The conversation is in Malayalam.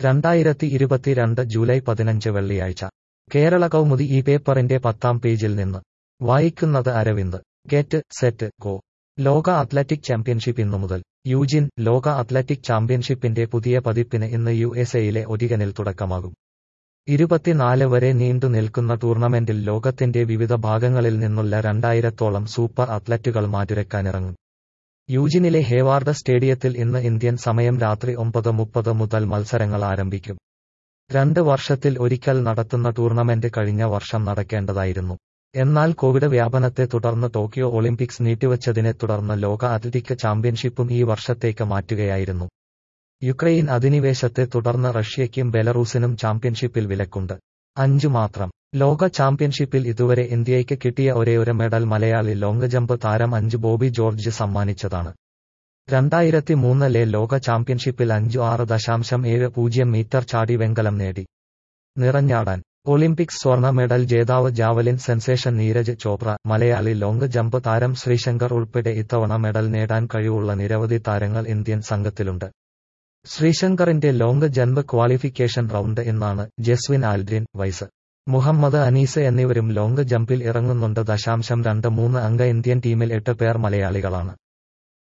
രണ്ടായിരത്തി ഇരുപത്തിരണ്ട് ജൂലൈ പതിനഞ്ച് വെള്ളിയാഴ്ച കേരള കൗമുദി ഈ പേപ്പറിന്റെ പത്താം പേജിൽ നിന്ന് വായിക്കുന്നത് അരവിന്ദ് ഗെറ്റ് സെറ്റ് ഗോ ലോക അത്ലറ്റിക് ചാമ്പ്യൻഷിപ്പ് ഇന്നു മുതൽ യൂജിൻ ലോക അത്ലറ്റിക് ചാമ്പ്യൻഷിപ്പിന്റെ പുതിയ പതിപ്പിന് ഇന്ന് യു എസ് എയിലെ ഒരിഗനിൽ തുടക്കമാകും ഇരുപത്തിനാല് വരെ നീണ്ടു നിൽക്കുന്ന ടൂർണമെന്റിൽ ലോകത്തിന്റെ വിവിധ ഭാഗങ്ങളിൽ നിന്നുള്ള രണ്ടായിരത്തോളം സൂപ്പർ അത്ലറ്റുകൾ മാറ്റുരക്കാനിറങ്ങും യൂജിനിലെ ഹേവാർഡ് സ്റ്റേഡിയത്തിൽ ഇന്ന് ഇന്ത്യൻ സമയം രാത്രി ഒമ്പത് മുപ്പത് മുതൽ മത്സരങ്ങൾ ആരംഭിക്കും രണ്ട് വർഷത്തിൽ ഒരിക്കൽ നടത്തുന്ന ടൂർണമെന്റ് കഴിഞ്ഞ വർഷം നടക്കേണ്ടതായിരുന്നു എന്നാൽ കോവിഡ് വ്യാപനത്തെ തുടർന്ന് ടോക്കിയോ ഒളിമ്പിക്സ് നീട്ടിവച്ചതിനെ തുടർന്ന് ലോക അത്ലറ്റിക് ചാമ്പ്യൻഷിപ്പും ഈ വർഷത്തേക്ക് മാറ്റുകയായിരുന്നു യുക്രൈൻ അധിനിവേശത്തെ തുടർന്ന് റഷ്യയ്ക്കും ബെലറൂസിനും ചാമ്പ്യൻഷിപ്പിൽ വിലക്കുണ്ട് അഞ്ചു മാത്രം ലോക ചാമ്പ്യൻഷിപ്പിൽ ഇതുവരെ ഇന്ത്യയ്ക്ക് കിട്ടിയ ഒരേയൊരു മെഡൽ മലയാളി ലോങ് ജമ്പ് താരം അഞ്ച് ബോബി ജോർജ് സമ്മാനിച്ചതാണ് രണ്ടായിരത്തി മൂന്നിലെ ലോക ചാമ്പ്യൻഷിപ്പിൽ അഞ്ചു ആറ് ദശാംശം ഏഴ് പൂജ്യം മീറ്റർ ചാടി വെങ്കലം നേടി നിറഞ്ഞാടാൻ ഒളിമ്പിക്സ് സ്വർണ്ണ മെഡൽ ജേതാവ് javelin sensation Neeraj Chopra Malayali long jump താരം ശ്രീശങ്കർ ഉൾപ്പെടെ ഇത്തവണ മെഡൽ നേടാൻ കഴിവുള്ള നിരവധി താരങ്ങൾ ഇന്ത്യൻ സംഘത്തിലുണ്ട് ശ്രീശങ്കറിന്റെ ലോങ് ജമ്പ് ക്വാളിഫിക്കേഷൻ റൗണ്ട് എന്നാണ് ജസ്വിൻ ആൽഡ്രിൻ വൈസ് മുഹമ്മദ് അനീസ് എന്നിവരും ലോങ് ജമ്പിൽ ഇറങ്ങുന്നുണ്ട് ദശാംശം രണ്ട് മൂന്ന് അംഗ ഇന്ത്യൻ ടീമിൽ എട്ട് പേർ മലയാളികളാണ്